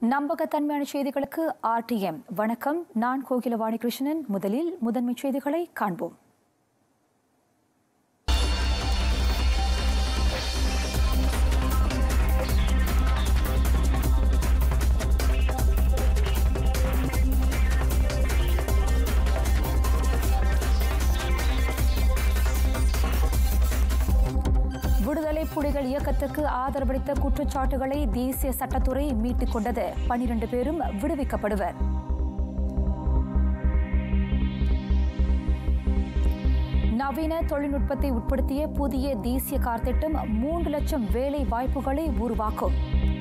நம்பகத்தன்மையான செய்திகளுக்கு ஆர்டிஎம் வணக்கம் நான் கோகிலவாணி கிருஷ்ணன் முதலில் முதன்மை செய்திகளை காண்போம் விடுதலை புலிகள் இயக்கத்திற்கு ஆதரவளித்த குற்றச்சாட்டுகளை தேசிய சட்டத்துறை மீட்டுக் கொண்டது பனிரண்டு பேரும் விடுவிக்கப்படுவர் நவீன தொழில்நுட்பத்தை உட்படுத்திய புதிய தேசிய கார் திட்டம் மூன்று லட்சம் வேலை வாய்ப்புகளை உருவாக்கும்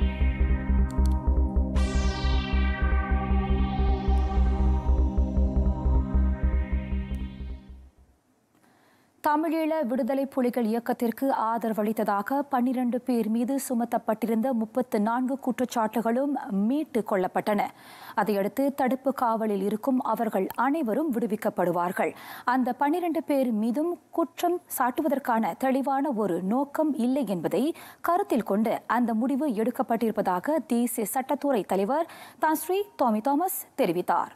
தமிழீழ விடுதலை புலிகள் இயக்கத்திற்கு ஆதரவளித்ததாக பன்னிரண்டு பேர் மீது சுமத்தப்பட்டிருந்த முப்பத்து நான்கு குற்றச்சாட்டுகளும் மீட்டுக் கொள்ளப்பட்டன அதையடுத்து தடுப்பு காவலில் இருக்கும் அவர்கள் அனைவரும் விடுவிக்கப்படுவார்கள் அந்த பன்னிரண்டு பேர் மீதும் குற்றம் சாட்டுவதற்கான தெளிவான ஒரு நோக்கம் இல்லை என்பதை கருத்தில் கொண்டு அந்த முடிவு எடுக்கப்பட்டிருப்பதாக தேசிய சட்டத்துறை தலைவர் தான் ஸ்ரீ டோமி தாமஸ் தெரிவித்தார்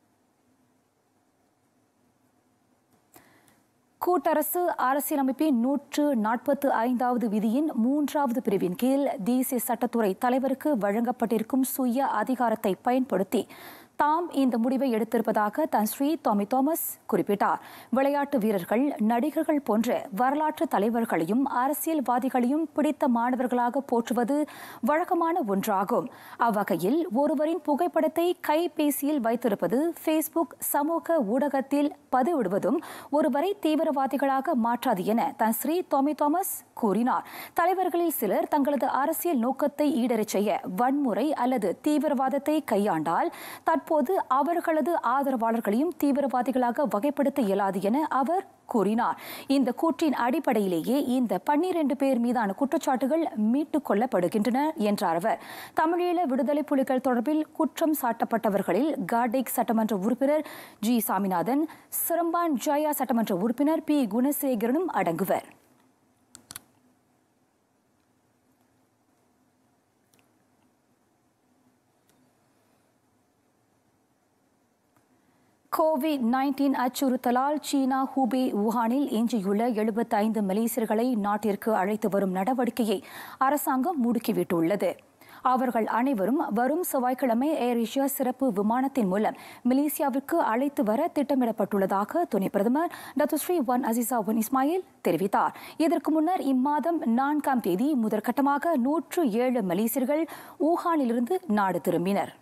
கூட்டரசு அரசியலமைப்பின் நூற்று நாற்பத்து ஐந்தாவது விதியின் மூன்றாவது பிரிவின் கீழ் தேசிய சட்டத்துறை தலைவருக்கு வழங்கப்பட்டிருக்கும் சுய அதிகாரத்தை பயன்படுத்தி தாம் இந்த முடிவை எடுத்திருப்பதாக தன் ஸ்ரீ டாமி தாமஸ் குறிப்பிட்டார் விளையாட்டு வீரர்கள் நடிகர்கள் போன்ற வரலாற்று தலைவர்களையும் அரசியல்வாதிகளையும் பிடித்த மாணவர்களாக போற்றுவது வழக்கமான ஒன்றாகும் அவ்வகையில் ஒருவரின் புகைப்படத்தை கைபேசியில் வைத்திருப்பது ஃபேஸ்புக் சமூக ஊடகத்தில் பதிவிடுவதும் ஒருவரை தீவிரவாதிகளாக மாற்றாது என தன் ஸ்ரீ டோமி தாமஸ் கூறினார் தலைவர்களில் சிலர் தங்களது அரசியல் நோக்கத்தை ஈடறச் செய்ய வன்முறை அல்லது தீவிரவாதத்தை கையாண்டால் தற்போது அவர்களது ஆதரவாளர்களையும் தீவிரவாதிகளாக வகைப்படுத்த இயலாது என அவர் கூறினார் இந்த கூற்றின் அடிப்படையிலேயே இந்த பன்னிரண்டு பேர் மீதான குற்றச்சாட்டுகள் மீட்டுக் கொள்ளப்படுகின்றன என்றார் அவர் தமிழீழ விடுதலை புலிகள் தொடர்பில் குற்றம் சாட்டப்பட்டவர்களில் கார்டேக் சட்டமன்ற உறுப்பினர் ஜி சாமிநாதன் சிரம்பான் ஜயா சட்டமன்ற உறுப்பினர் பி குணசேகரனும் அடங்குவர் கோவிட் நைன்டீன் அச்சுறுத்தலால் சீனா ஹூபே வுஹானில் எஞ்சியுள்ள எழுபத்தைந்து மலேசியர்களை நாட்டிற்கு அழைத்து வரும் நடவடிக்கையை அரசாங்கம் முடுக்கிவிட்டுள்ளது அவர்கள் அனைவரும் வரும் செவ்வாய்க்கிழமை ஏர் ஏஷியா சிறப்பு விமானத்தின் மூலம் மலேசியாவிற்கு அழைத்து வர திட்டமிடப்பட்டுள்ளதாக துணை பிரதமர் doctor Seri Wan Azizah Wan Ismail தெரிவித்தார் இதற்கு முன்னர் இம்மாதம் நான்காம் தேதி முதற்கட்டமாக நூற்று ஏழு மலேசியர்கள் ஊஹானிலிருந்து நாடு திரும்பினர்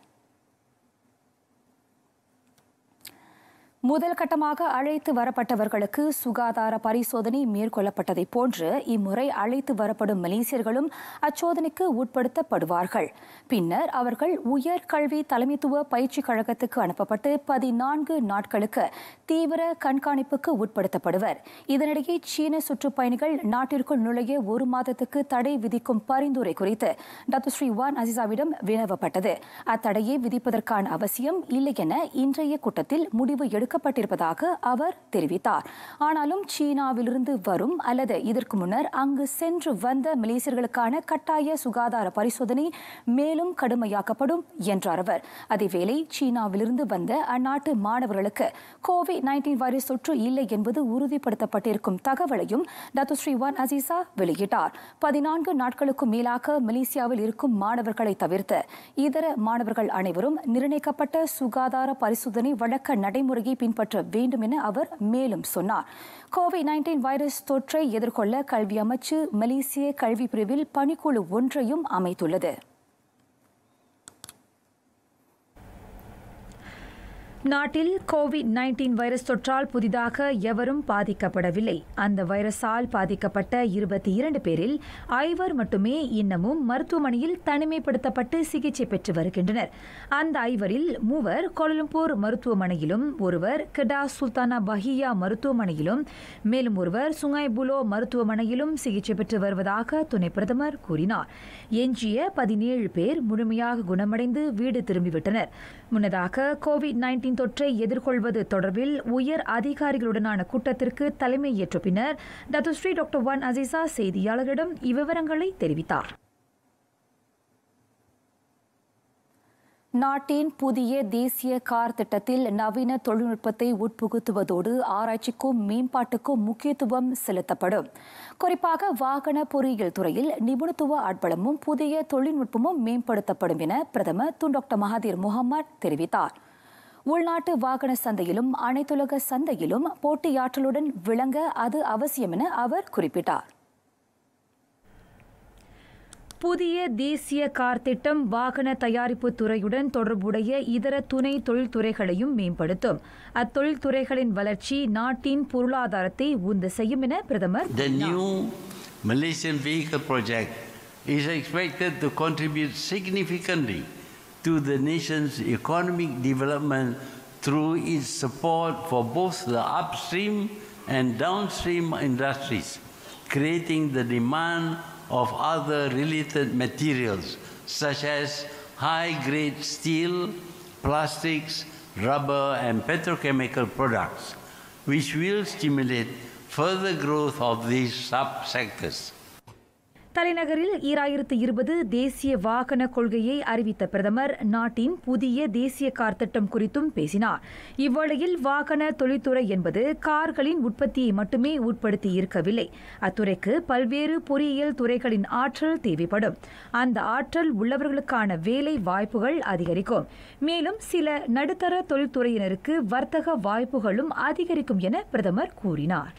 முதல் கட்டமாக அழைத்து வரப்பட்டவர்களுக்கு சுகாதார பரிசோதனை மேற்கொள்ளப்பட்டதை போன்று இம்முறை அழைத்து வரப்படும் மலேசியர்களும் அச்சோதனைக்கு உட்படுத்தப்படுவார்கள் பின்னர் அவர்கள் உயர்கல்வி தலைமைத்துவ பயிற்சி கழகத்துக்கு அனுப்பப்பட்டு பதினான்கு நாட்களுக்கு தீவிர கண்காணிப்புக்கு உட்படுத்தப்படுவர் இதனிடையே சீன சுற்றுப்பயணிகள் நாட்டிற்குள் நுழைய ஒரு மாதத்துக்கு தடை விதிக்கும் பரிந்துரை குறித்து டாக்டர் ஸ்ரீ வான் அசிசாவிடம் வினவப்பட்டது அத்தடையை விதிப்பதற்கான அவசியம் இல்லை என இன்றைய கூட்டத்தில் முடிவு எடுக்க எடுக்கப்பட்டிருப்பதாக அவர் தெரிவித்தார் ஆனாலும் சீனாவிலிருந்து வரும் அல்லது இதற்கு முன்னர் அங்கு சென்று வந்த மலேசியர்களுக்கான கட்டாய சுகாதார பரிசோதனை மேலும் கடுமையாக்கப்படும் என்றார் அவர் அதேவேளை சீனாவிலிருந்து வந்த அந்நாட்டு மாணவர்களுக்கு கோவிட் நைன்டீன் வைரஸ் தொற்று இல்லை என்பது உறுதிப்படுத்தப்பட்டிருக்கும் தகவலையும் டாக்டர் ஸ்ரீவான் அசீசா வெளியிட்டார் பதினான்கு நாட்களுக்கும் மேலாக மலேசியாவில் இருக்கும் மாணவர்களை தவிர்த்து இதர மாணவர்கள் அனைவரும் நிர்ணயிக்கப்பட்ட சுகாதார பரிசோதனை வழக்க நடைமுறையை பின்பற்ற வேண்டும் என அவர் மேலும் சொன்னார் கோவிட் நைன்டீன் வைரஸ் தொற்றை எதிர்கொள்ள கல்வி அமைச்சு மலேசிய கல்வி பிரிவில் பணிக்குழு ஒன்றையும் அமைத்துள்ளது நாட்டில் கோவிட் நைன்டீன் வைரஸ் தொற்றால் புதிதாக எவரும் பாதிக்கப்படவில்லை அந்த வைரஸால் பாதிக்கப்பட்ட இருபத்தி இரண்டு பேரில் ஐவர் மட்டுமே இன்னமும் மருத்துவமனையில் தனிமைப்படுத்தப்பட்டு சிகிச்சை பெற்று வருகின்றனர் அந்த ஐவரில் மூவர் கோலலம்பூர் மருத்துவமனையிலும் ஒருவர் கிடா சுல்தானா பஹியா மருத்துவமனையிலும் மேலும் ஒருவர் சுங்காய் புலோ மருத்துவமனையிலும் சிகிச்சை பெற்று வருவதாக துணை பிரதமர் கூறினார் எஞ்சிய பதினேழு பேர் முழுமையாக குணமடைந்து வீடு திரும்பிவிட்டனர் முன்னதாக கோவிட் நைன்டீன் தொற்றை எதிர்கொள்வது தொடர்பில் உயர் அதிகாரிகளுடனான கூட்டத்திற்கு தலைமை ஏற்ற பின்னர் doctor Seri doctor Wan Azizah செய்தியாளர்களிடம் இவ்விவரங்களை தெரிவித்தார் நாட்டின் புதிய தேசிய கார் திட்டத்தில் நவீன தொழில்நுட்பத்தை உட்புகுத்துவதோடு ஆராய்ச்சிக்கும் மேம்பாட்டுக்கும் முக்கியத்துவம் செலுத்தப்படும் குறிப்பாக வாகன பொறியியல் துறையில் நிபுணத்துவ ஆட்பலமும் புதிய தொழில்நுட்பமும் மேம்படுத்தப்படும் என பிரதமர் துன் டாக்டர் மகாதீர் முகமது தெரிவித்தார் உள்நாட்டு வாகன சந்தையிலும் அனைத்துலக சந்தையிலும் போட்டியாற்றலுடன் விளங்க அது அவசியம் என அவர் குறிப்பிட்டார் புதிய தேசிய கார் திட்டம் வாகன தயாரிப்பு துறையுடன் தொடர்புடைய இதர துணை தொழில்துறைகளையும் மேம்படுத்தும் அத்தொழில்துறைகளின் வளர்ச்சி நாட்டின் பொருளாதாரத்தை உந்து செய்யும் என பிரதமர் The new Malaysian vehicle project is expected to contribute significantly to the nation's economic development through its support for both the upstream and downstream industries, creating the demand of other related materials such as high grade steel, plastics, rubber, and petrochemical products, which will stimulate further growth of these subsectors. தலைநகரில் ஈராயிரத்து இருபது தேசிய வாகன கொள்கையை அறிவித்த பிரதமர் நாட்டின் புதிய தேசிய கார் திட்டம் குறித்தும் பேசினார் இவ்வேளையில் வாகன தொழில்துறை என்பது கார்களின் உற்பத்தியை மட்டுமே உட்படுத்தி இருக்கவில்லை அத்துறைக்கு பல்வேறு பொறியியல் துறைகளின் ஆற்றல் தேவைப்படும் அந்த ஆற்றல் உள்ளவர்களுக்கான வேலை வாய்ப்புகள் அதிகரிக்கும் மேலும் சில நடுத்தர தொழில்துறையினருக்கு வர்த்தக வாய்ப்புகளும் அதிகரிக்கும் என பிரதமர் கூறினார்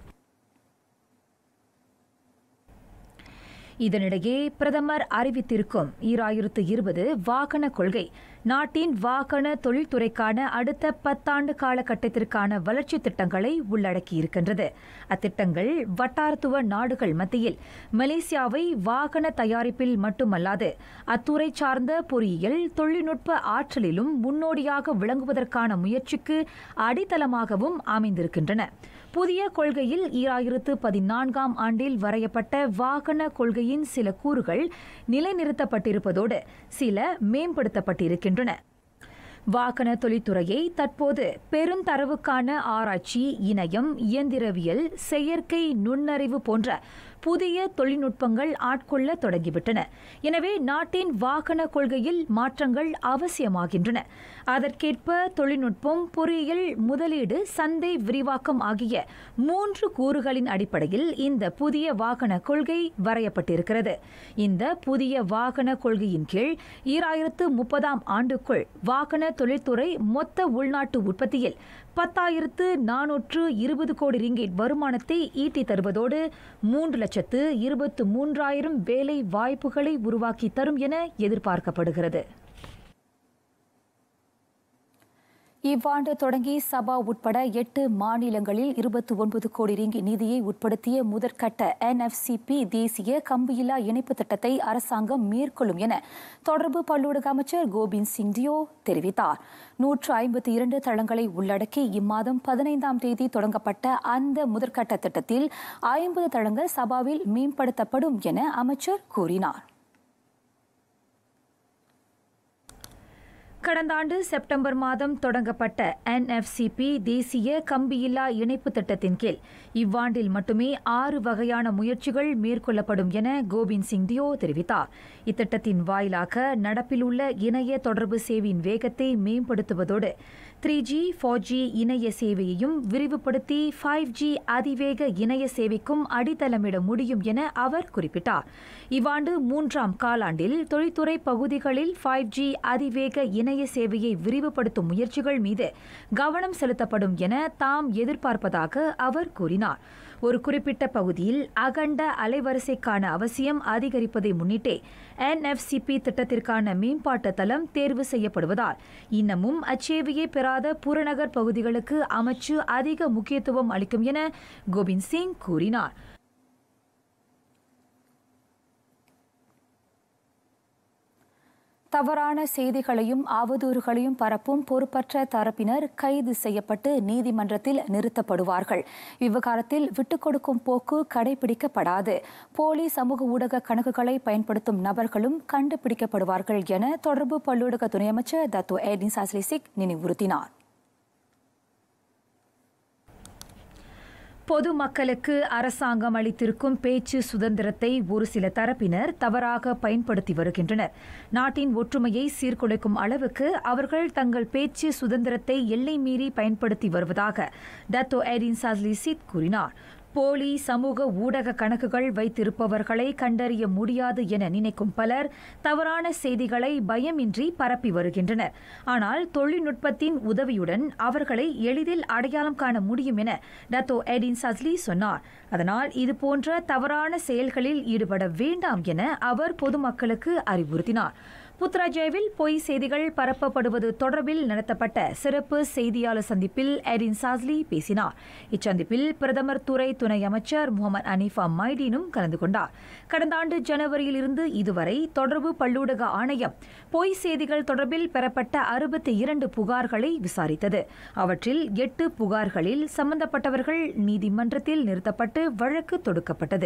இதனிடையே பிரதமர் அறிவித்திருக்கும் ஈராயிரத்து இருபது வாகன கொள்கை நாட்டின் வாகன தொழில்துறைக்கான அடுத்த பத்தாண்டு காலகட்டத்திற்கான வளர்ச்சி திட்டங்களை உள்ளடக்கியிருக்கின்றது அத்திட்டங்கள் வட்டாரத்துவ நாடுகள் மத்தியில் மலேசியாவை வாகன தயாரிப்பில் மட்டுமல்லாது அத்துறை சார்ந்த பொறியியல் தொழில்நுட்ப ஆற்றலிலும் முன்னோடியாக விளங்குவதற்கான முயற்சிக்கு அடித்தளமாகவும் அமைந்திருக்கின்றன புதிய கொள்கையில் ஈராயிரத்து பதினான்காம் ஆண்டில் வரையப்பட்ட வாகன கொள்கையின் சில கூறுகள் நிலைநிறுத்தப்பட்டிருப்பதோடு சில மேம்படுத்தப்பட்டிருக்கின்றன வாகன தொழில்துறையை தற்போது பெருந்தரவுக்கான ஆராய்ச்சி இணையம் இயந்திரவியல் செயற்கை நுண்ணறிவு போன்ற புதிய தொழில்நுட்பங்கள் ஆட்கொள்ள தொடங்கிவிட்டன எனவே நாட்டின் வாகன கொள்கையில் மாற்றங்கள் அவசியமாகின்றன அதற்கேற்ப தொழில்நுட்பம் பொறியியல் முதலீடு சந்தை விரிவாக்கம் ஆகிய மூன்று கூறுகளின் அடிப்படையில் இந்த புதிய வாகன கொள்கை வரையப்பட்டிருக்கிறது இந்த புதிய வாகன கொள்கையின் கீழ் ஈராயிரத்து முப்பதாம் ஆண்டுக்குள் வாகன தொழில்துறை மொத்த உள்நாட்டு உற்பத்தியில் பத்தாயிரத்து நானூற்று இருபது கோடி ரிங்கேட் வருமானத்தை ஈட்டி தருவதோடு மூன்று லட்சத்து இருபத்து மூன்றாயிரம் வேலை வாய்ப்புகளை உருவாக்கி தரும் என எதிர்பார்க்கப்படுகிறது இவ்வாண்டு தொடங்கி சபா உட்பட எட்டு மாநிலங்களில் இருபத்தி ஒன்பது கோடி ரிங்கி நிதியை உட்படுத்திய முதற்கட்ட என்எஃப்சிபி தேசிய கம்பியில்லா இணைப்பு திட்டத்தை அரசாங்கம் மேற்கொள்ளும் என தொடர்பு பல்லூடக அமைச்சர் கோபிந்த் சிங் டியோ தெரிவித்தார் நூற்று ஐம்பத்தி இரண்டு தளங்களை உள்ளடக்கி இம்மாதம் பதினைந்தாம் தேதி தொடங்கப்பட்ட அந்த முதற்கட்ட திட்டத்தில் ஐம்பது தளங்கள் சபாவில் மேம்படுத்தப்படும் என அமைச்சர் கூறினார் கடந்த ஆண்டு செப்டம்பர் மாதம் தொடங்கப்பட்ட என்எஃப்சிபி தேசிய கம்பியில்லா இணைப்பு திட்டத்தின் கீழ் இவ்வாண்டில் மட்டுமே ஆறு வகையான முயற்சிகள் மேற்கொள்ளப்படும் என கோவிந்த் சிங் டியோ தெரிவித்தார் இத்திட்டத்தின் வாயிலாக நடப்பில் உள்ள இணைய தொடர்பு சேவையின் வேகத்தை மேம்படுத்துவதோடு த்ரீ ஜி ஃபோர் ஜி இணைய சேவையையும் விரிவுபடுத்தி ஃபைவ் ஜி அதிவேக இணைய சேவைக்கும் அடித்தளமிட முடியும் என அவர் குறிப்பிட்டார் இவ்வாண்டு மூன்றாம் காலாண்டில் தொழில்துறை பகுதிகளில் ஃபைவ் ஜி அதிவேக இணைய சேவையை விரிவுபடுத்தும் முயற்சிகள் மீது கவனம் செலுத்தப்படும் என தாம் எதிர்பார்ப்பதாக அவர் கூறினார் ஒரு குறிப்பிட்ட பகுதியில் அகண்ட அலைவரிசைக்கான அவசியம் அதிகரிப்பதை முன்னிட்டே என்எஃப்சிபி திட்டத்திற்கான மேம்பாட்டு தளம் தேர்வு செய்யப்படுவதால் இன்னமும் அச்சேவையை பெறாத புறநகர் பகுதிகளுக்கு அமைச்சு அதிக முக்கியத்துவம் அளிக்கும் என கோவிந்த் சிங் கூறினார் தவறான செய்திகளையும் அவதூறுகளையும் பரப்பும் பொறுப்பற்ற தரப்பினர் கைது செய்யப்பட்டு நீதிமன்றத்தில் நிறுத்தப்படுவார்கள் விவகாரத்தில் விட்டுக் கொடுக்கும் போக்கு கடைபிடிக்கப்படாது போலி சமூக ஊடக கணக்குகளை பயன்படுத்தும் நபர்களும் கண்டுபிடிக்கப்படுவார்கள் என தொடர்பு பல்லூடக துணை அமைச்சர் தத்தோ ஏடின் சாஸ்லிசிக் நினைவுறுத்தினார் பொதுமக்களுக்கு அரசாங்கம் அளித்திருக்கும் பேச்சு சுதந்திரத்தை ஒரு சில தரப்பினர் தவறாக பயன்படுத்தி வருகின்றனர் நாட்டின் ஒற்றுமையை சீர்குலைக்கும் அளவுக்கு அவர்கள் தங்கள் பேச்சு சுதந்திரத்தை எல்லை மீறி பயன்படுத்தி வருவதாக டத்தோ எடின் சாஸ்லி சித் கூறினார் போலி சமூக ஊடக கணக்குகள் வைத்திருப்பவர்களை கண்டறிய முடியாது என நினைக்கும் பலர் தவறான செய்திகளை பயமின்றி பரப்பி வருகின்றனர் ஆனால் தொழில்நுட்பத்தின் உதவியுடன் அவர்களை எளிதில் அடையாளம் காண முடியும் என டத்தோ எடின் சஸ்லி சொன்னார் அதனால் இதுபோன்ற தவறான செயல்களில் ஈடுபட வேண்டாம் என அவர் பொதுமக்களுக்கு அறிவுறுத்தினார் புத்ராஜேவில் பொய் செய்திகள் பரப்பப்படுவது தொடர்பில் நடத்தப்பட்ட சிறப்பு செய்தியாளர் சந்திப்பில் எடின் சாஸ்லி பேசினார் இச்சந்திப்பில் பிரதமர் துறை துணை அமைச்சர் முகமது அனீஃபா மைடீனும் கலந்து கொண்டார் கடந்த ஆண்டு ஜனவரியில் இருந்து இதுவரை தொடர்பு பல்லூடக ஆணையம் பொய் செய்திகள் தொடர்பில் பெறப்பட்ட அறுபத்தி இரண்டு புகார்களை விசாரித்தது அவற்றில் எட்டு புகார்களில் சம்பந்தப்பட்டவர்கள் நீதிமன்றத்தில் நிறுத்தப்பட்டு வழக்கு தொடுக்கப்பட்டது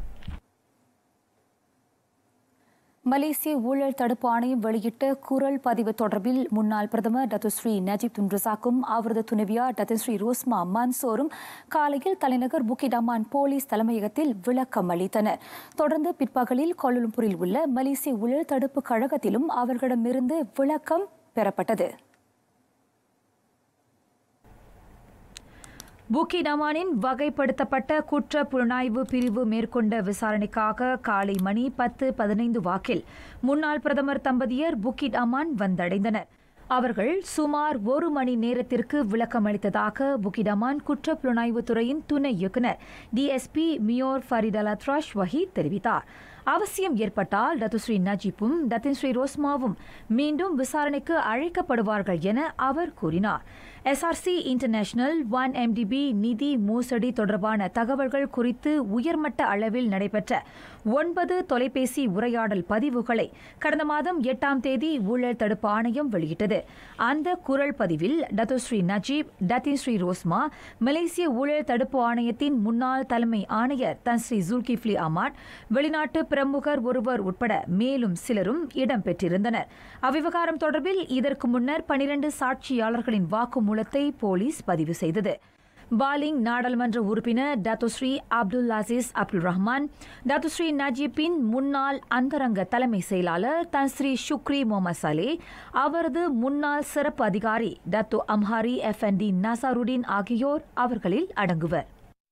மலேசிய ஊழல் தடுப்பு ஆணையம் வெளியிட்ட குரல் பதிவு தொடர்பில் முன்னாள் பிரதமர் டத்துஸ்ரீ நஜீப் துன்ரசாக்கும் அவரது துணைவியார் டத்துஸ்ரீ ரோஸ்மா மன்சோரும் காலையில் தலைநகர் புக்கிடமான் போலீஸ் தலைமையகத்தில் விளக்கம் அளித்தனர் தொடர்ந்து பிற்பகலில் கோலலம்பூரில் உள்ள மலேசிய ஊழல் தடுப்பு கழகத்திலும் அவர்களிடமிருந்து விளக்கம் பெறப்பட்டது புக்கிடமானின் வகைப்படுத்தப்பட்ட குற்ற புலனாய்வு பிரிவு மேற்கொண்ட விசாரணைக்காக காலை மணி பத்து பதினைந்து வாக்கில் முன்னாள் பிரதமர் தம்பதியர் புக்கிட் அமான் வந்தடைந்தனர் அவர்கள் சுமார் ஒரு மணி நேரத்திற்கு விளக்கமளித்ததாக புக்கிடமான் குற்ற புலனாய்வு துறையின் துணை இயக்குநர் டிஎஸ்பி மியோர் ஃபரிட் அலத்ராஷ் வஹீத் தெரிவித்தார் அவசியம் ஏற்பட்டால் டத்துஸ்ரீ நஜீப்பும் டத்தின்ஸ்ரீ ரோஸ்மாவும் மீண்டும் விசாரணைக்கு அழைக்கப்படுவார்கள் என அவர் கூறினார் எஸ்ஆர்சி இன்டர்நேஷனல் ஒன் எம்டிபி நிதி மோசடி தொடர்பான தகவல்கள் குறித்து உயர்மட்ட அளவில் நடைபெற்ற ஒன்பது தொலைபேசி உரையாடல் பதிவுகளை கடந்த மாதம் எட்டாம் தேதி ஊழல் தடுப்பு ஆணையம் வெளியிட்டது அந்த குரல் பதிவில் Datuk Seri Najib Datin Seri Rosmah மலேசிய ஊழல் தடுப்பு ஆணையத்தின் முன்னாள் தலைமை ஆணையர் தன்ஸ்ரீ ஜுல்கிஃப்லி அமாட் வெளிநாட்டு பிரமுகர் ஒருவர் உட்பட மேலும் சிலரும் இடம்பெற்றிருந்தனர் அவ்விவகாரம் தொடர்பில் இதற்கு முன்னர் பனிரண்டு சாட்சியாளர்களின் வாக்குமூலத்தை போலீஸ் பதிவு செய்தது பாலிங் நாடாளுமன்ற உறுப்பினர் Datuk Seri Abdul Aziz Abdul Rahman Datuk Seri நஜீப்பின் முன்னாள் அந்தரங்க தலைமை செயலாளர் தன்ஸ்ரீ ஷுக்ரி முகமது சலே அவரது முன்னாள் சிறப்பு அதிகாரி Datuk Amhari Efendi Nazaruddin ஆகியோர் அவர்களில் அடங்குவர்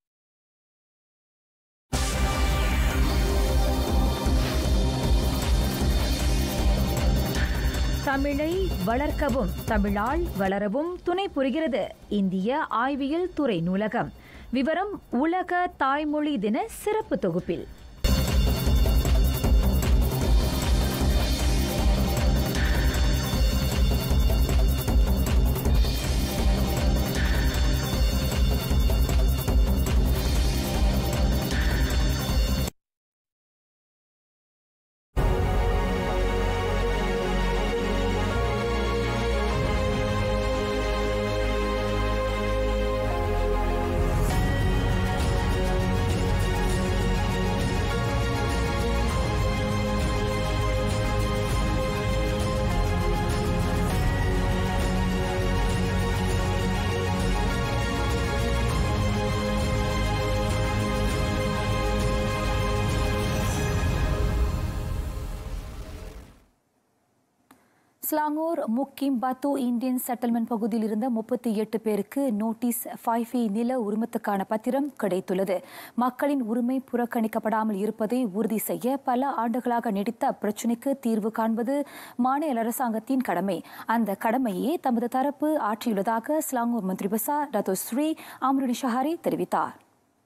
தமிழை வளர்க்கவும் தமிழால் வளரவும் துணை புரிகிறது இந்திய ஆய்வியல் துறை நூலகம் விவரம் உலக தாய்மொழி தின சிறப்பு தொகுப்பில் ஸ்லாங்கூர் முக்கிம் பத்து இந்தியன் செட்டில்மெண்ட் பகுதியில் இருந்த முப்பத்தி எட்டு பேருக்கு நோட்டீஸ் ஃபைஃபி நில உரிமத்துக்கான பத்திரம் கிடைத்துள்ளது மக்களின் உரிமை புறக்கணிக்கப்படாமல் இருப்பதை உறுதி செய்ய பல ஆண்டுகளாக நீடித்த பிரச்சினைக்கு தீர்வு காண்பது மாநில அரசாங்கத்தின் கடமை அந்த கடமையை தமது தரப்பு ஆற்றியுள்ளதாக ஸ்லாங்கூர் மந்திரி பசா டத்தோ ஸ்ரீ அம்ருனி ஷஹாரி தெரிவித்தார்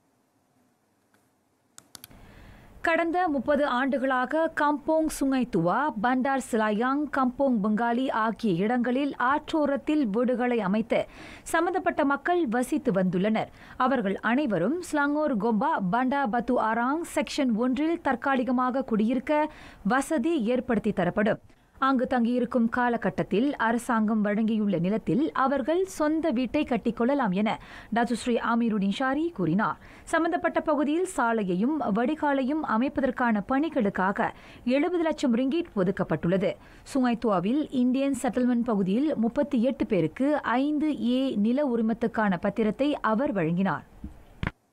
கடந்த முப்பது ஆண்டுகளாக கம்போங் சுங்கைத்துவா பண்டார் சிலாயாங் கம்போங் பெங்காலி ஆகிய இடங்களில் ஆற்றோரத்தில் வீடுகளை அமைத்து சம்பந்தப்பட்ட மக்கள் வசித்து வந்துள்ளனர் அவர்கள் அனைவரும் ஸ்லாங்கோர் கொம்பா பண்டா பத்து ஆராங் செக்ஷன் ஒன்றில் தற்காலிகமாக குடியிருக்க வசதி ஏற்படுத்தி தரப்படும் அங்கு தங்கியிருக்கும் காலகட்டத்தில் அரசாங்கம் வழங்கியுள்ள நிலத்தில் அவர்கள் சொந்த வீட்டை கட்டிக்கொள்ளலாம் என டாக்டர் ஆமீருடின் ஷாரி கூறினார் சம்பந்தப்பட்ட பகுதியில் சாலையையும் வடிகாலையும் அமைப்பதற்கான பணிகளுக்காக எழுபது லட்சம் ரிங்கீட் ஒதுக்கப்பட்டுள்ளது சுங்கைத்துவாவில் இந்தியன் செட்டில்மெண்ட் பகுதியில் முப்பத்தி எட்டு பேருக்கு ஐந்து ஏ நில உரிமத்துக்கான பத்திரத்தை அவர் வழங்கினார்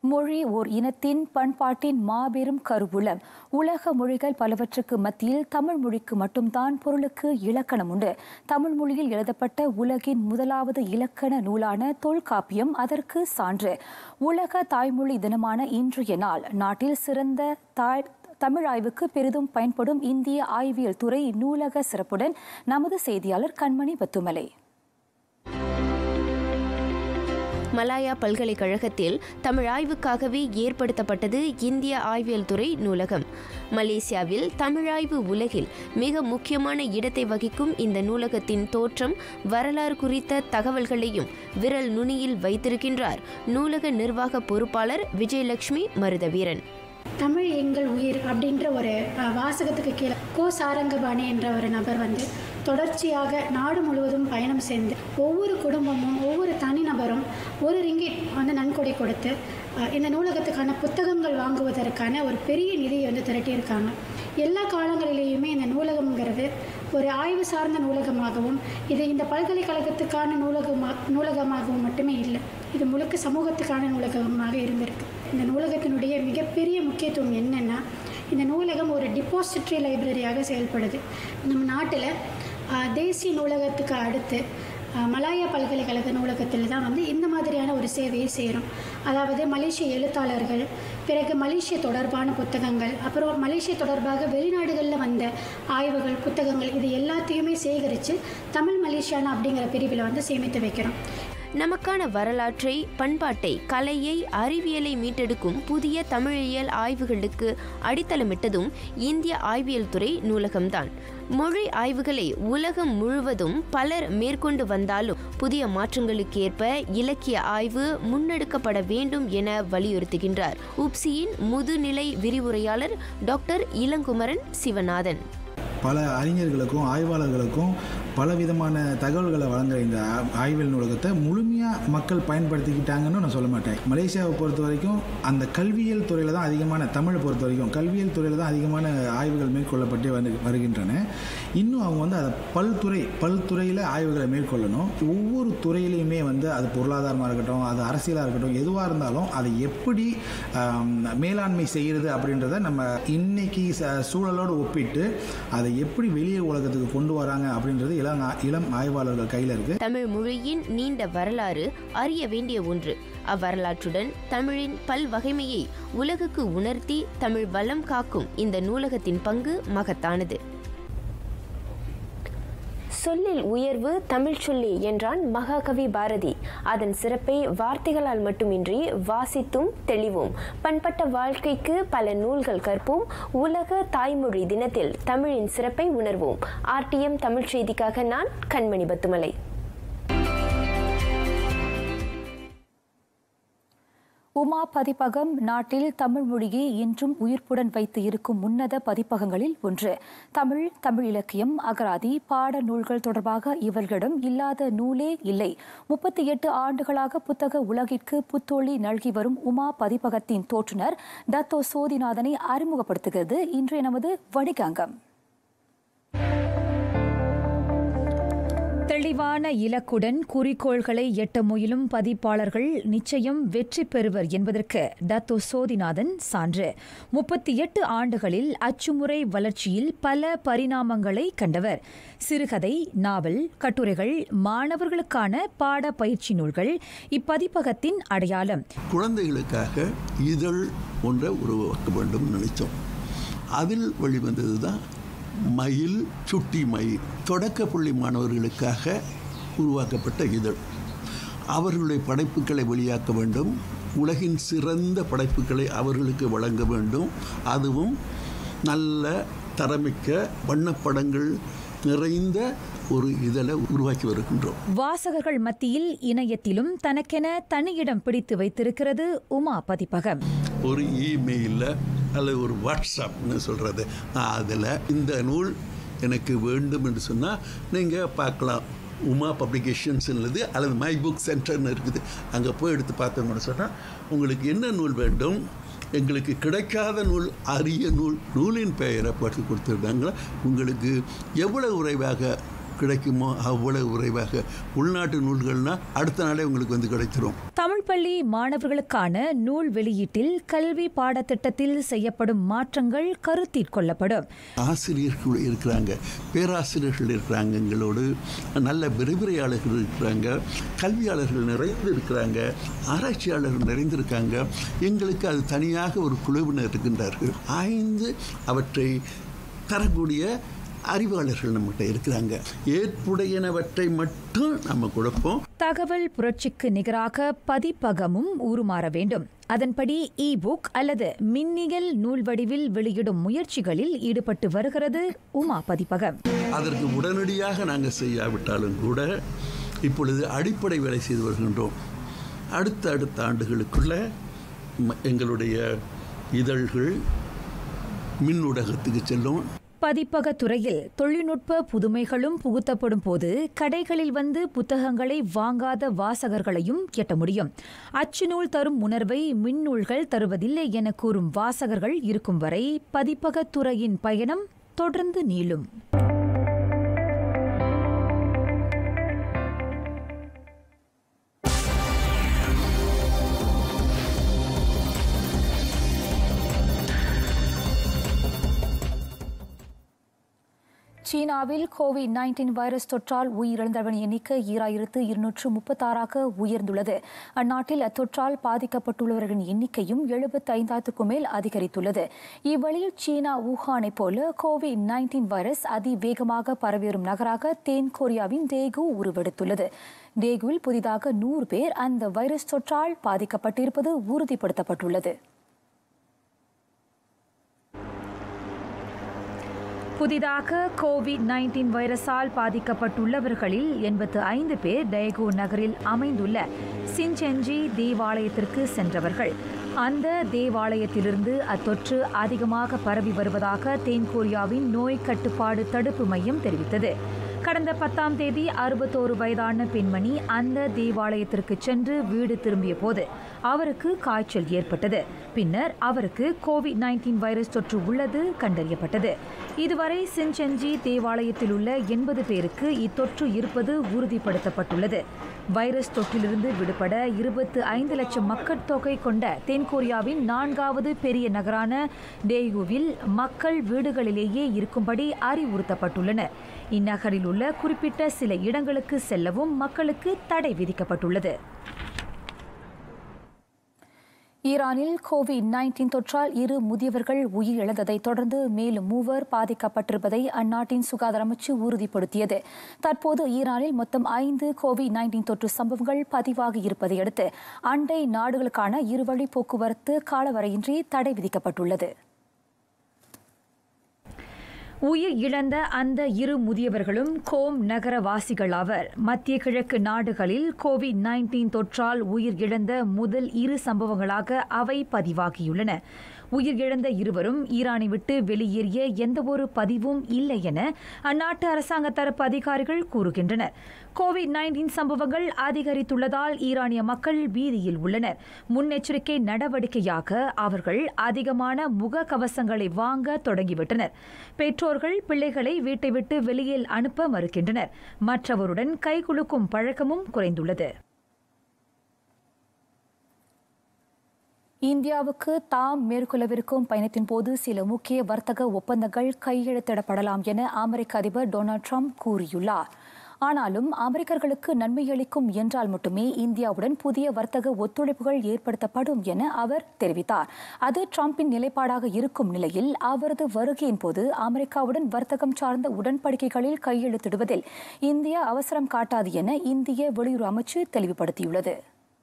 மொழி ஓர் இனத்தின் பண்பாட்டின் மாபெரும் கருவூலம் உலக மொழிகள் பலவற்றுக்கு மத்தியில் தமிழ் மொழிக்கு மட்டும்தான் பொருளுக்கு இலக்கணம் உண்டு தமிழ் மொழியில் எழுதப்பட்ட உலகின் முதலாவது இலக்கண நூலான தொல்காப்பியம் அதற்கு சான்று உலக தாய்மொழி தினமான இன்றைய நாள் நாட்டில் சிறந்த தாய் தமிழ் ஆய்வுக்கு பெரிதும் பயன்படும் இந்திய ஆய்வியல் துறை நூலக சிறப்புடன் நமது செய்தியாளர் கண்மணி பத்துமலை மலாயா பல்கலைக்கழகத்தில் தமிழ் ஆய்வுக்காகவே ஏற்படுத்தப்பட்டது இந்திய ஆய்வியல் துறை நூலகம் மலேசியாவில் தமிழாய்வு உலகில் மிக முக்கியமான இடத்தை வகிக்கும் இந்த நூலகத்தின் தோற்றம் வரலாறு குறித்த தகவல்களையும் விரல் நுனியில் வைத்திருக்கின்றார் நூலக நிர்வாக பொறுப்பாளர் விஜயலட்சுமி மருதவீரன் தமிழ் எங்கள் உயிர் அப்படின்ற ஒரு அஹ், வாசகத்துக்கு கீழே கோ சாரங்கபாணி என்ற ஒரு நபர் வந்து தொடர்ச்சியாக நாடு முழுவதும் பயணம் செய்து ஒவ்வொரு குடும்பமும் ஒவ்வொரு தனிநபரும் ஒரு ரிங்கிட் வந்து நன்கொடை கொடுத்து அஹ், இந்த நூலகத்துக்கான புத்தகங்கள் வாங்குவதற்கான ஒரு பெரிய நிதியை வந்து திரட்டியிருக்காங்க எல்லா காலங்களிலேயுமே இந்த நூலகம்ங்கிறது ஒரு ஆய்வு சார்ந்த நூலகமாகவும் இது இந்த பல்கலைக்கழகத்துக்கான நூலகமா நூலகமாகவும் மட்டுமே இல்லை இது முழுக்க சமூகத்துக்கான நூலகமாக இருந்திருக்கு இந்த நூலகத்தினுடைய மிகப்பெரிய முக்கியத்துவம் என்னென்னா இந்த நூலகம் ஒரு டிபாசிட்ரி லைப்ரரியாக செயல்படுது நம்ம நாட்டில் ஆஹ், தேசிய நூலகத்துக்கு அடுத்து ஆஹ், மலாயா பல்கலைக்கழக நூலகத்தில் தான் வந்து இந்த மாதிரியான ஒரு சேவையை செய்கிறோம் அதாவது மலேசிய எழுத்தாளர்கள் பிறகு மலேசிய தொடர்பான புத்தகங்கள் அப்புறம் மலேசிய தொடர்பாக வெளிநாடுகளில் வந்த ஆய்வுகள் புத்தகங்கள் இது எல்லாத்தையுமே சேகரித்து தமிழ் மலேசியானா அப்படிங்கிற பிரிவில் வந்து சேமித்து வைக்கிறோம் நமக்கான வரலாற்றை பண்பாட்டை கலையை அறிவியலை மீட்டெடுக்கும் புதிய தமிழியல் ஆய்வுகளுக்கு அடித்தளமிட்டதும் இந்திய ஆய்வியல் துறை நூலகம்தான் மொழி ஆய்வுகளை உலகம் முழுவதும் பலர் மேற்கொண்டு வந்தாலும் புதிய மாற்றங்களுக்கேற்ப இலக்கிய ஆய்வு முன்னெடுக்கப்பட வேண்டும் என வலியுறுத்துகின்றார் உப்சியின் முதுநிலை விரிவுரையாளர் டாக்டர் இளங்குமரன் சிவநாதன் பல அறிஞர்களுக்கும் ஆய்வாளர்களுக்கும் பலவிதமான தகவல்களை வழங்குற இந்த ஆ- ஆய்வியல் நூலகத்தை முழுமையாக மக்கள் பயன்படுத்திக்கிட்டாங்கன்னு நான் சொல்ல மாட்டேன் மலேசியாவை பொறுத்த வரைக்கும் அந்த கல்வியியல் துறையில் தான் அதிகமான தமிழை பொறுத்த வரைக்கும் கல்வியியல் துறையில் தான் அதிகமான ஆய்வுகள் மேற்கொள்ளப்பட்டு வந்து வருகின்றன இன்னும் அவங்க வந்து அதை பல்துறை பல்துறையில் ஆய்வுகளை மேற்கொள்ளணும் ஒவ்வொரு துறையிலையுமே வந்து அது பொருளாதாரமாக இருக்கட்டும் அது அரசியலாக இருக்கட்டும் எதுவாக இருந்தாலும் அதை எப்படி ஆம், மேலாண்மை செய்கிறது அப்படின்றத நம்ம இன்னைக்கு ச- சூழலோடு ஒப்பிட்டு அதை எப்படி வெளியே உலகத்துக்கு கொண்டு வராங்க அப்படின்றது இளம் ஆ- இளம் ஆய்வாளர்கள் கையில் இருக்குது தமிழ் மொழியின் நீண்ட வரலாறு அறிய வேண்டிய ஒன்று அவ்வரலாற்றுடன் தமிழின் பல்வகைமையை உலகுக்கு உணர்த்தி தமிழ் வளம் காக்கும் இந்த நூலகத்தின் பங்கு மகத்தானது சொல்லில் உயர்வு தமிழ் சொல்லி என்றான் மகாகவி பாரதி அதன் சிறப்பை வார்த்தைகளால் மட்டுமின்றி வாசித்தும் தெளிவோம் பண்பட்ட வாழ்க்கைக்கு பல நூல்கள் கற்போம் உலக தாய்மொழி தினத்தில் தமிழின் சிறப்பை உணர்வோம் ஆர்டிஎம் தமிழ் செய்திக்காக நான் கண்மணி பத்துமலை உமா பதிப்பகம் நாட்டில் தமிழ் மொழியை இன்றும் உயிர்ப்புடன் வைத்து இருக்கும் உன்னத பதிப்பகங்களில் ஒன்று தமிழ் தமிழ் இலக்கியம் அகராதி பாட நூல்கள் தொடர்பாக இவர்களிடம் இல்லாத நூலே இல்லை முப்பத்தி எட்டு ஆண்டுகளாக புத்தக உலகிற்கு புத்தொழி நல்கி வரும் உமா பதிப்பகத்தின் தோற்றுனர் டத்தோ சோதிநாதனை அறிமுகப்படுத்துகிறது இன்றைய நமது வடிகாங்கம் தெளிவான இலக்குடன் குறிக்கோள்களை எட்ட முயலும் பதிப்பாளர்கள் நிச்சயம் வெற்றி பெறுவர் என்பதற்கு டத்தோ சோதிநாதன் சான்று முப்பத்தி எட்டு ஆண்டுகளில் அச்சுமுறை வளர்ச்சியில் பல பரிணாமங்களை கண்டவர் சிறுகதை நாவல் கட்டுரைகள் மாணவர்களுக்கான பாட பயிற்சி நூல்கள் இப்பதிப்பகத்தின் அடையாளம் குழந்தைகளுக்காக இதழ் ஒன்றை உருவாக்க வேண்டும் நினைச்சோம் அதில் வெளிவந்தது தான் மயில் சுட்டி மயில் தொடக்க பள்ளி மாணவர்களுக்காக உருவாக்கப்பட்ட இதழ் அவர்களுடைய படைப்புகளை வெளியாக்க வேண்டும் உலகின் சிறந்த படைப்புகளை அவர்களுக்கு வழங்க வேண்டும் அதுவும் நல்ல தரமிக்க வண்ணப்படங்கள் நிறைந்த ஒரு இதழை உருவாக்கி வருகின்றோம் வாசகர்கள் மத்தியில் இணையத்திலும் தனக்கென தனியிடம் பிடித்து வைத்திருக்கிறது உமா பதிப்பகம் ஒரு இமெயிலில் அல்லது ஒரு வாட்ஸ்அப்னு சொல்கிறது அதில் இந்த நூல் எனக்கு வேண்டும் என்று சொன்னால் நீங்கள் பார்க்கலாம் உமா பப்ளிகேஷன்ஸ் உள்ளது அல்லது மை புக் சென்டர்னு இருக்குது அங்கே போய் எடுத்து பார்த்தோம்னு சொன்னால் உங்களுக்கு என்ன நூல் வேண்டும் எங்களுக்கு கிடைக்காத நூல் அரிய நூல் நூலின் பெயரை பற்றி கொடுத்துருந்தாங்க உங்களுக்கு எவ்வளவு விரைவாக கிடைக்குமோ அவ்வளவு விரைவாக உள்நாட்டு நூல்கள்னா அடுத்த நாளே உங்களுக்கு வந்து கிடைச்சிரும் தமிழ் பள்ளி மாணவர்களுக்கான நூல் வெளியீட்டில் கல்வி பாடத்திட்டத்தில் செய்யப்படும் மாற்றங்கள் கருத்தில் கொள்ளப்படும் ஆசிரியர்கள் இருக்கிறாங்க பேராசிரியர்கள் இருக்கிறாங்க எங்களோடு நல்ல விரிவுரையாளர்கள் இருக்கிறாங்க கல்வியாளர்கள் நிறைந்து இருக்கிறாங்க ஆராய்ச்சியாளர்கள் நிறைந்திருக்காங்க எங்களுக்கு அது தனியாக ஒரு குழுவினர் இருக்கின்றார்கள் ஆய்ந்து அவற்றை தரக்கூடிய அறிவாளர்கள் நம்மகிட்ட இருக்கிறாங்க ஏற்புடையனவற்றை மட்டும் நம்ம கொடுப்போம் தகவல் புரட்சிக்கு நிகராக பதிப்பகமும் உருமாற வேண்டும் அதன்படி இ புக் அல்லது மின்னியல் நூல் வடிவில் வெளியிடும் முயற்சிகளில் ஈடுபட்டு வருகிறது உமா பதிப்பகம் அதற்கு உடனடியாக நாங்கள் செய்யாவிட்டாலும் கூட இப்பொழுது அடிப்படை வேலை செய்து வருகின்றோம் அடுத்த அடுத்த ஆண்டுகளுக்குள்ள ம- எங்களுடைய இதழ்கள் மின் ஊடகத்துக்கு செல்லும் பதிப்பக துறையில் தொழில்நுட்ப புதுமைகளும் புகுத்தப்படும் போது கடைகளில் வந்து புத்தகங்களை வாங்காத வாசகர்களையும் எட்ட முடியும் அச்சு நூல் தரும் உணர்வை மின்னூல்கள் தருவதில்லை என கூறும் வாசகர்கள் இருக்கும் வரை பதிப்பகத் துறையின் பயணம் தொடர்ந்து நீளும் சீனாவில் கோவிட் நைன்டீன் வைரஸ் தொற்றால் உயிரிழந்தவரின் எண்ணிக்கை ஈராயிரத்து இருநூற்று முப்பத்தாறாக உயர்ந்துள்ளது அந்நாட்டில் அத்தொற்றால் பாதிக்கப்பட்டுள்ளவர்களின் எண்ணிக்கையும் எழுபத்தி ஐந்தாயிரத்துக்கும் மேல் அதிகரித்துள்ளது இவ்வழியில் சீனா ஊஹானை போல கோவிட் நைன்டீன் வைரஸ் அதிவேகமாக பரவிவரும் நகராக தென் கொரியாவின் டேகு உருவெடுத்துள்ளது டேகுவில் புதிதாக நூறு பேர் அந்த வைரஸ் தொற்றால் பாதிக்கப்பட்டிருப்பது உறுதிப்படுத்தப்பட்டுள்ளது புதிதாக கோவிட் நைன்டீன் வைரஸால் பாதிக்கப்பட்டுள்ளவர்களில் எண்பத்து ஐந்து பேர் டயகோ நகரில் அமைந்துள்ள சின்சென்ஜி தேவாலயத்திற்கு சென்றவர்கள் அந்த தேவாலயத்திலிருந்து அத்தொற்று அதிகமாக பரவி வருவதாக தென்கொரியாவின் நோய் கட்டுப்பாடு தடுப்பு மையம் தெரிவித்தது கடந்த பத்தாம் தேதி அறுபத்தோரு வயதான பெண்மணி அந்த தேவாலயத்திற்கு சென்று வீடு திரும்பிய போது அவருக்கு காய்ச்சல் ஏற்பட்டது பின்னர் அவருக்கு கோவிட் நைன்டீன் வைரஸ் தொற்று உள்ளது கண்டறியப்பட்டது இதுவரை சின்சென்ஜி தேவாலயத்தில் உள்ள எண்பது பேருக்கு இத்தொற்று இருப்பது உறுதிப்படுத்தப்பட்டுள்ளது வைரஸ் தொற்றிலிருந்து விடுபட இருபத்து ஐந்து லட்சம் மக்கள் தொகை கொண்ட தென்கொரியாவின் நான்காவது பெரிய நகரான டேயுவில் மக்கள் வீடுகளிலேயே இருக்கும்படி அறிவுறுத்தப்பட்டுள்ளனர் இந்நகரில் உள்ள குறிப்பிட்ட சில இடங்களுக்கு செல்லவும் மக்களுக்கு தடை விதிக்கப்பட்டுள்ளது ஈரானில் கோவிட் நைன்டீன் தொற்றால் இரு முதியவர்கள் உயிரிழந்ததை தொடர்ந்து மேலும் மூவர் பாதிக்கப்பட்டிருப்பதை அந்நாட்டின் சுகாதார அமைச்சு உறுதிப்படுத்தியது தற்போது ஈரானில் மொத்தம் ஐந்து கோவிட் நைன்டீன் தொற்று சம்பவங்கள் பதிவாகி இருப்பதை அடுத்து அண்டை நாடுகளுக்கான இருவழி போக்குவரத்து காலவரையின்றி தடை விதிக்கப்பட்டுள்ளது உயிர் இழந்த அந்த இரு முதியவர்களும் கோம் நகர வாசிகள் ஆவர் மத்திய கிழக்கு நாடுகளில் கோவிட் நைன்டீன் தொற்றால் உயிர் இழந்த முதல் இரு சம்பவங்களாக அவை பதிவாகியுள்ளன உயிர் இழந்த இருவரும் ஈரானை விட்டு வெளியேறிய எந்தவொரு பதிவும் இல்லை என அந்நாட்டு அரசாங்க தரப்பு அதிகாரிகள் கூறுகின்றனர் கோவிட் நைன்டீன் சம்பவங்கள் அதிகரித்துள்ளதால் ஈரானிய மக்கள் பீதியில் உள்ளனர் முன்னெச்சரிக்கை நடவடிக்கையாக அவர்கள் அதிகமான முக கவசங்களை வாங்க தொடங்கிவிட்டனர் பெற்றோர்கள் பிள்ளைகளை வீட்டை விட்டு வெளியில் அனுப்ப மறுக்கின்றனர் மற்றவருடன் கைகுலுக்கும் பழக்கமும் குறைந்துள்ளது இந்தியாவுக்கு தாம் மேற்கொள்ளவிருக்கும் பயணத்தின் போது சில முக்கிய வர்த்தக ஒப்பந்தங்கள் கையெழுத்திடப்படலாம் என அமெரிக்க அதிபர் டொனால்ட் ட்ரம்ப் கூறியுள்ளார் ஆனாலும் அமெரிக்கர்களுக்கு நன்மை அளிக்கும் என்றால் மட்டுமே இந்தியாவுடன் புதிய வர்த்தக ஒத்துழைப்புகள் ஏற்படுத்தப்படும் என அவர் தெரிவித்தார் அது ட்ரம்பின் நிலைப்பாடாக இருக்கும் நிலையில் அவரது வருகையின் போது அமெரிக்காவுடன் வர்த்தகம் சார்ந்த உடன்படிக்கைகளில் கையெழுத்திடுவதில் இந்தியா அவசரம் காட்டாது என இந்திய வெளியுறவு அமைச்சு தெளிவுபடுத்தியுள்ளது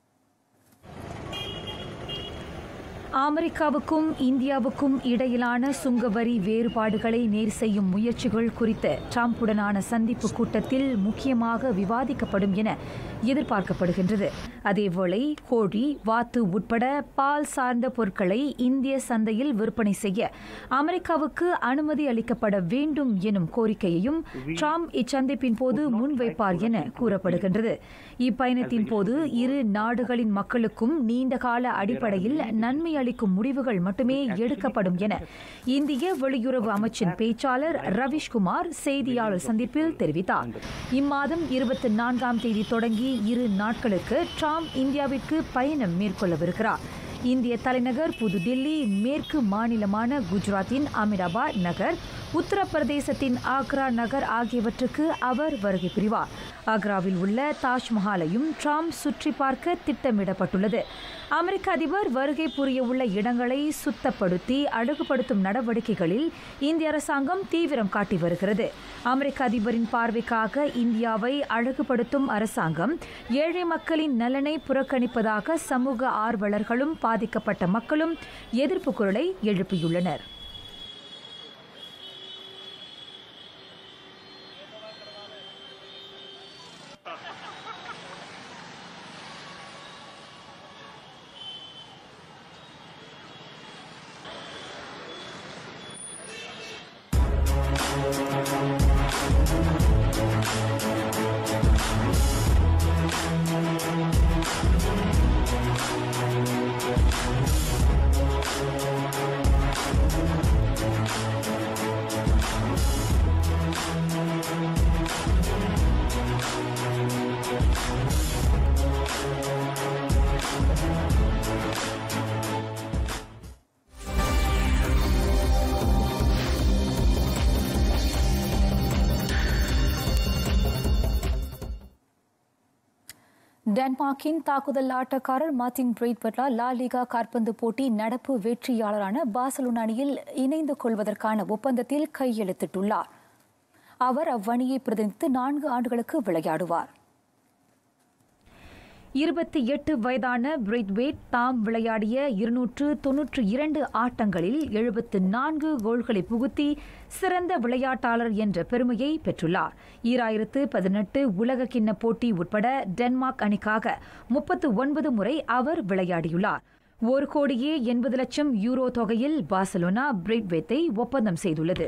அமெரிக்காவுக்கும் இந்தியாவுக்கும் இடையிலான சுங்கவரி வேறுபாடுகளை நேர் செய்யும் முயற்சிகள் குறித்து ட்ரம்புடனான சந்திப்பு கூட்டத்தில் முக்கியமாக விவாதிக்கப்படும் என எதிர்பார்க்கப்படுகின்றது அதேவேளை கோழி வாத்து உட்பட பால் சார்ந்த பொருட்களை இந்திய சந்தையில் விற்பனை செய்ய அமெரிக்காவுக்கு அனுமதி அளிக்கப்பட வேண்டும் எனும் கோரிக்கையையும் ட்ரம்ப் இச்சந்திப்பின் போது முன்வைப்பார் என கூறப்படுகின்றது இப்பயணத்தின் போது இரு நாடுகளின் மக்களுக்கும் நீண்டகால அடிப்படையில் நன்மை பயனளிக்கும் முடிவுகள் மட்டுமே எடுக்கப்படும் என இந்திய வெளியுறவு அமைச்சின் பேச்சாளர் ரவிஷ்குமார் செய்தியாளர் சந்திப்பில் தெரிவித்தார் இம்மாதம் இருபத்தி நான்காம் தேதி தொடங்கி இரு நாட்களுக்கு ட்ராம்ப் இந்தியாவிற்கு பயணம் மேற்கொள்ளவிருக்கிறார் இந்திய தலைநகர் புதுடில்லி மேற்கு மாநிலமான குஜராத்தின் அமிதாபாத் நகர் உத்தரப்பிரதேசத்தின் ஆக்ரா நகர் ஆகியவற்றுக்கு அவர் வருகை புரிவார் ஆக்ராவில் உள்ள தாஜ்மஹாலையும் ட்ராம்ப் சுற்றி பார்க்க திட்டமிடப்பட்டுள்ளது அமெரிக்க அதிபர் வருகை புரிய உள்ள இடங்களை சுத்தப்படுத்தி அழகுபடுத்தும் நடவடிக்கைகளில் இந்திய அரசாங்கம் தீவிரம் காட்டி வருகிறது அமெரிக்க அதிபரின் பார்வைக்காக இந்தியாவை அழகுபடுத்தும் அரசாங்கம் ஏழை மக்களின் நலனை புறக்கணிப்பதாக சமூக ஆர்வலர்களும் பாதிக்கப்பட்ட மக்களும் எதிர்ப்பு குரலை எழுப்பியுள்ளனர் டென்மார்க்கின் தாக்குதல் ஆட்டக்காரர் மார்டின் பிரெய்ட்வர்லா லா லிகா காற்பந்து போட்டி நடப்பு வெற்றியாளரான பார்சலோனா அணியில் இணைந்து கொள்வதற்கான ஒப்பந்தத்தில் கையெழுத்திட்டுள்ளார் அவர் அவ்வணியை பிரதிநிதித்து நான்கு ஆண்டுகளுக்கு விளையாடுவார் இருபத்தி எட்டு வயதான பிரெய்ட்வேட் தாம் விளையாடிய இருநூற்று தொன்னூற்று இரண்டு ஆட்டங்களில் எழுபத்து நான்கு கோல்களை புகுத்தி சிறந்த விளையாட்டாளர் என்ற பெருமையை பெற்றுள்ளார் ஈராயிரத்து பதினெட்டு உலக கிண்ண போட்டி உட்பட டென்மார்க் அணிக்காக முப்பத்து ஒன்பது முறை அவர் விளையாடியுள்ளார் ஒரு கோடியே எண்பது லட்சம் யூரோ தொகையில் பார்சலோனா பிரெய்ட்வேத்தை ஒப்பந்தம் செய்துள்ளது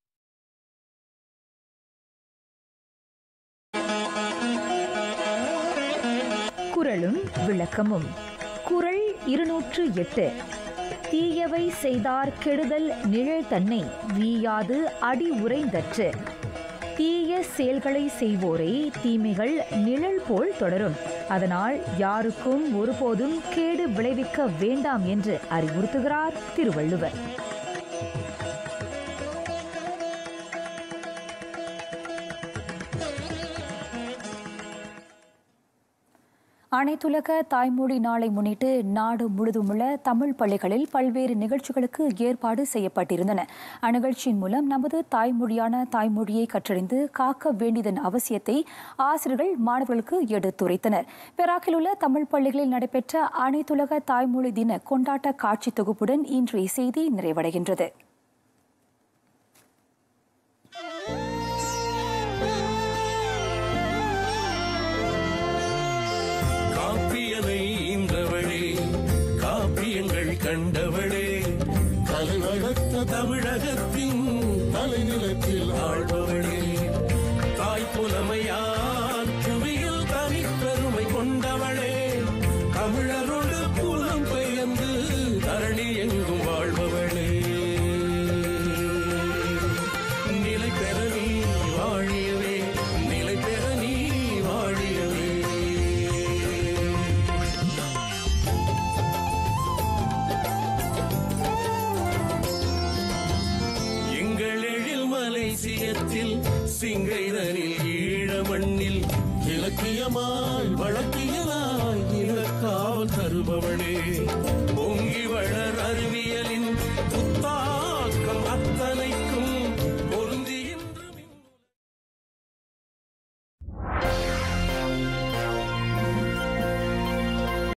குரலும் விளக்கமும் குரல் இருநூற்று எட்டு தீயவை செய்தார் கெடுதல் நிழல் தன்னை வீயாது அடி உறைந்தற்று தீய செயல்களை செய்வோரை தீமைகள் நிழல் போல் தொடரும் அதனால் யாருக்கும் ஒருபோதும் கேடு விளைவிக்க வேண்டாம் என்று அறிவுறுத்துகிறார் திருவள்ளுவர் அனைத்துலக தாய்மொழி நாளை முன்னிட்டு நாடு முழுதும் உள்ள தமிழ் பள்ளிகளில் பல்வேறு நிகழ்ச்சிகளுக்கு ஏற்பாடு செய்யப்பட்டிருந்தன அந்நிகழ்ச்சியின் மூலம் நமது தாய்மொழியான தாய்மொழியை கற்றறிந்து காக்க வேண்டியதன் அவசியத்தை ஆசிரியர்கள் மாணவர்களுக்கு எடுத்துரைத்தனர் பெராக்கில் உள்ள தமிழ் பள்ளிகளில் நடைபெற்ற அனைத்துலக தாய்மொழி தின கொண்டாட்ட காட்சி தொகுப்புடன் இன்றைய செய்தி நிறைவடைகின்றது காப்பியனை ஈன்றவளே காப்பியங்கள் கண்டவளே கலை வளர்த்த தமிழகத்தின் தலைநிலத்தில் ஆழ்பவளே தாய் புலமையால் புவியில் தனிப்பெருமை கொண்டவளே தமிழரோடு புலம் பெயர்ந்து தரணி எங்கும் வாழ்பவளே நிலை பெற நீ வாழியவே நிலை பெற நீ வாழியவே எங்கள் எழில் மலேசியத்தில் சிங்கைதனில் ஈழ மண்ணில் இலக்கியமாய் வழக்கிய